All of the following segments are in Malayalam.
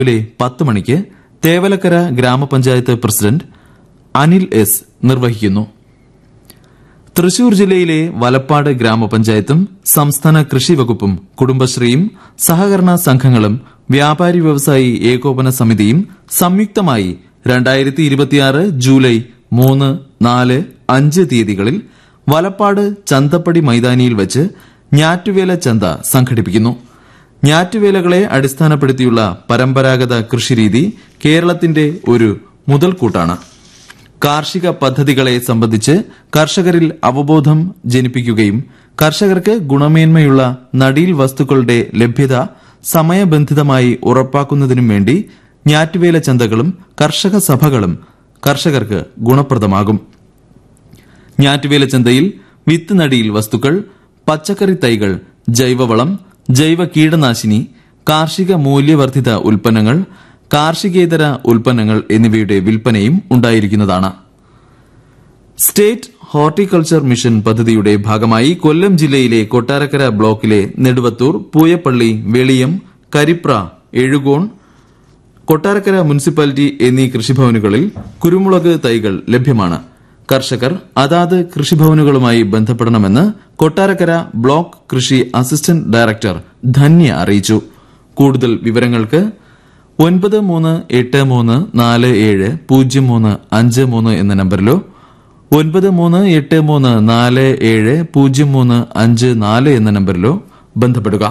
രാവിലെ പത്ത് മണിക്ക് തേവലക്കര ഗ്രാമപഞ്ചായത്ത് പ്രസിഡന്റ് അനിൽ എസ് നിർവഹിക്കുന്നു തൃശൂർ ജില്ലയിലെ വലപ്പാട് ഗ്രാമപഞ്ചായത്തും സംസ്ഥാന കൃഷി വകുപ്പും കുടുംബശ്രീയും സഹകരണ സംഘങ്ങളും വ്യാപാരി വ്യവസായി ഏകോപന സമിതിയും സംയുക്തമായി രണ്ടായിരത്തി ഇരുപത്തിയാറ് ജൂലൈ മൂന്ന് നാല് അഞ്ച് തീയതികളിൽ വലപ്പാട് ചന്തപ്പടി മൈതാനിയിൽ വെച്ച് ഞാറ്റുവേല ചന്ത സംഘടിപ്പിക്കുന്നു ഞാറ്റുവേലകളെ അടിസ്ഥാനപ്പെടുത്തിയുള്ള പരമ്പരാഗത കൃഷിരീതി കേരളത്തിന്റെ ഒരു മുതൽക്കൂട്ടാണ് കാർഷിക പദ്ധതികളെ സംബന്ധിച്ച് കർഷകരിൽ അവബോധം ജനിപ്പിക്കുകയും കർഷകർക്ക് ഗുണമേന്മയുള്ള നടീൽ വസ്തുക്കളുടെ ലഭ്യത സമയബന്ധിതമായി ഉറപ്പാക്കുന്നതിനും വേണ്ടി ഞാറ്റുവേല ചന്തകളും കർഷക സഭകളും കർഷകർക്ക് ഗുണപ്രദമാകും ഞാറ്റുവേല ചന്തയിൽ വിത്ത് നടിയിൽ വസ്തുക്കൾ പച്ചക്കറി തൈകൾ ജൈവവളം ജൈവ കീടനാശിനി കാർഷിക മൂല്യവർദ്ധിത ഉൽപ്പന്നങ്ങൾ കാർഷികേതര ഉൽപ്പന്നങ്ങൾ എന്നിവയുടെ വിൽപ്പനയും ഉണ്ടായിരിക്കുന്നതാണ് സ്റ്റേറ്റ് ഹോർട്ടിക്കൾച്ചർ മിഷൻ പദ്ധതിയുടെ ഭാഗമായി കൊല്ലം ജില്ലയിലെ കൊട്ടാരക്കര ബ്ലോക്കിലെ നെടുവത്തൂർ പൂയപ്പള്ളി വെളിയം കരിപ്ര എഴുകോൺ കൊട്ടാരക്കര മുനിസിപ്പാലിറ്റി എന്നീ കൃഷിഭവനുകളിൽ കുരുമുളക് തൈകൾ ലഭ്യമാണ് കർഷകർ അതാത് കൃഷിഭവനുകളുമായി ബന്ധപ്പെടണമെന്ന് കൊട്ടാരക്കര ബ്ലോക്ക് കൃഷി അസിസ്റ്റന്റ് ഡയറക്ടർ ധന്യ അറിയിച്ചു കൂടുതൽ വിവരങ്ങൾക്ക് ഒൻപത് മൂന്ന് എട്ട് മൂന്ന് നാല് ഏഴ് പൂജ്യം മൂന്ന് അഞ്ച് മൂന്ന് എന്ന നമ്പറിലോ ഒൻപത് മൂന്ന് എട്ട് മൂന്ന് നാല് ഏഴ് പൂജ്യം മൂന്ന് അഞ്ച് നാല് എന്ന നമ്പറിലോ ബന്ധപ്പെടുക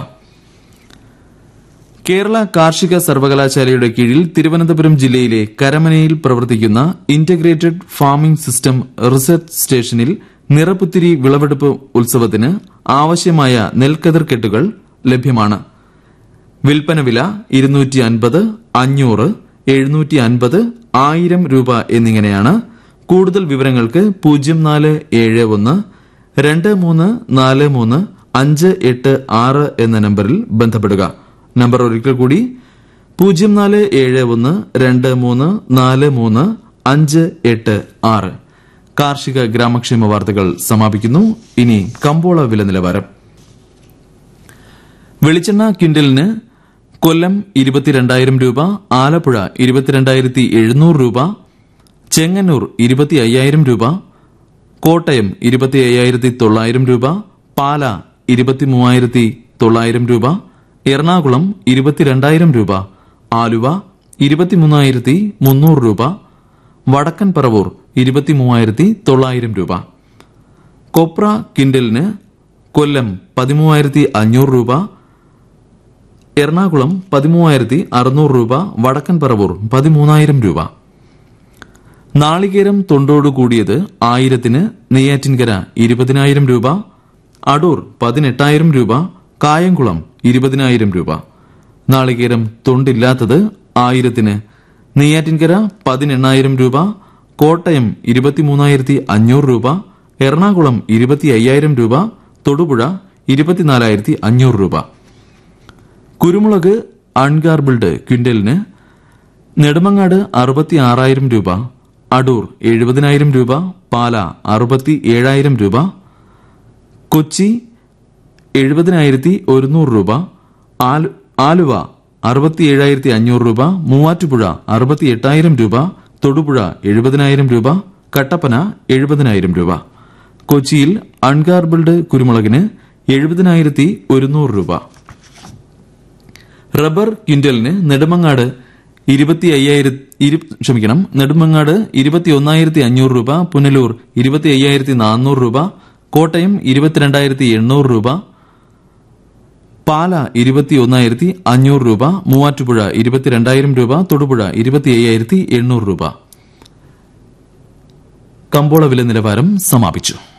കേരള കാർഷിക സർവകലാശാലയുടെ കീഴിൽ തിരുവനന്തപുരം ജില്ലയിലെ കരമനയിൽ പ്രവർത്തിക്കുന്ന ഇന്റഗ്രേറ്റഡ് ഫാമിംഗ് സിസ്റ്റം റിസർച്ച് സ്റ്റേഷനിൽ നിറപുത്തിരി വിളവെടുപ്പ് ഉത്സവത്തിന് ആവശ്യമായ നെൽക്കതിർ കെട്ടുകൾ ലഭ്യമാണ് വിൽപ്പന വില ഇരുന്നൂറ്റി അൻപത് അഞ്ഞൂറ് എഴുന്നൂറ്റി അൻപത് ആയിരം രൂപ എന്നിങ്ങനെയാണ് കൂടുതൽ വിവരങ്ങൾക്ക് പൂജ്യം നാല് ഏഴ് ഒന്ന് രണ്ട് മൂന്ന് നാല് മൂന്ന് അഞ്ച് എട്ട് ആറ് എന്ന നമ്പറിൽ ബന്ധപ്പെടുക നമ്പർ ഒരിക്കൽ കൂടി പൂജ്യം നാല് ഏഴ് ഒന്ന് രണ്ട് മൂന്ന് നാല് മൂന്ന് അഞ്ച് എട്ട് ആറ് കാർഷിക ഗ്രാമക്ഷേമ വാർത്തകൾ സമാപിക്കുന്നു ഇനി കമ്പോള വില നിലവാരം വെളിച്ചെണ്ണ ക്വിന്റലിന് കൊല്ലം ഇരുപത്തിരണ്ടായിരം രൂപ ആലപ്പുഴ ഇരുപത്തിരണ്ടായിരത്തി എഴുന്നൂറ് രൂപ ചെങ്ങന്നൂർ ഇരുപത്തി അയ്യായിരം രൂപ കോട്ടയം ഇരുപത്തി അയ്യായിരത്തി തൊള്ളായിരം രൂപ പാല ഇരുപത്തി മൂവായിരത്തി തൊള്ളായിരം രൂപ എറണാകുളം ഇരുപത്തിരണ്ടായിരം രൂപ ആലുവ ഇരുപത്തിമൂന്നായിരത്തി മുന്നൂറ് രൂപ വടക്കൻ പറവൂർ ഇരുപത്തി മൂവായിരത്തി തൊള്ളായിരം രൂപ കൊപ്ര കിൻഡലിന് കൊല്ലം പതിമൂവായിരത്തി അഞ്ഞൂറ് രൂപ എറണാകുളം പതിമൂവായിരത്തി അറുന്നൂറ് രൂപ വടക്കൻ പറവൂർ പതിമൂന്നായിരം രൂപ നാളികേരം തൊണ്ടോടു കൂടിയത് ആയിരത്തിന് നെയ്യാറ്റിൻകര ഇരുപതിനായിരം രൂപ അടൂർ പതിനെട്ടായിരം രൂപ കായംകുളം ഇരുപതിനായിരം രൂപ നാളികേരം തൊണ്ടില്ലാത്തത് ആയിരത്തിന് നെയ്യാറ്റിൻകര പതിനെണ്ണായിരം രൂപ കോട്ടയം ഇരുപത്തിമൂന്നായിരത്തി അഞ്ഞൂറ് രൂപ എറണാകുളം ഇരുപത്തി അയ്യായിരം രൂപ തൊടുപുഴ ഇരുപത്തിനാലായിരത്തി അഞ്ഞൂറ് രൂപ കുരുമുളക് അൺഗാർബിൾഡ് ക്വിന്റലിന് നെടുമങ്ങാട് അറുപത്തി ആറായിരം രൂപ അടൂർ എഴുപതിനായിരം രൂപ പാല അറുപത്തി ഏഴായിരം രൂപ കൊച്ചി എഴുപതിനായിരത്തി ഒരുന്നൂറ് രൂപ ആലു- ആലുവ അറുപത്തി ഏഴായിരത്തി അഞ്ഞൂറ് രൂപ മൂവാറ്റുപുഴ അറുപത്തി എട്ടായിരം രൂപ തൊടുപുഴ എഴുപതിനായിരം രൂപ കട്ടപ്പന എഴുപതിനായിരം രൂപ കൊച്ചിയിൽ അൺഗാർബിൾഡ് കുരുമുളകിന് എഴുപതിനായിരത്തി ഒരുന്നൂറ് രൂപ റബ്ബർ ക്വിന്റലിന് നെടുമങ്ങാട് ഇരുപത്തി അയ്യായിരത്തി ക്ഷമിക്കണം നെടുമങ്ങാട് ഇരുപത്തി ഒന്നായിരത്തി അഞ്ഞൂറ് രൂപ പുനലൂർ ഇരുപത്തി അയ്യായിരത്തി നാനൂറ് രൂപ കോട്ടയം ഇരുപത്തിരണ്ടായിരത്തി എണ്ണൂറ് രൂപ പാല ഇരുപത്തി ഒന്നായിരത്തി അഞ്ഞൂറ് രൂപ മൂവാറ്റുപുഴ ഇരുപത്തിരണ്ടായിരം രൂപ തൊടുപുഴ ഇരുപത്തി അയ്യായിരത്തി എണ്ണൂറ് രൂപ കമ്പോള വില നിലവാരം സമാപിച്ചു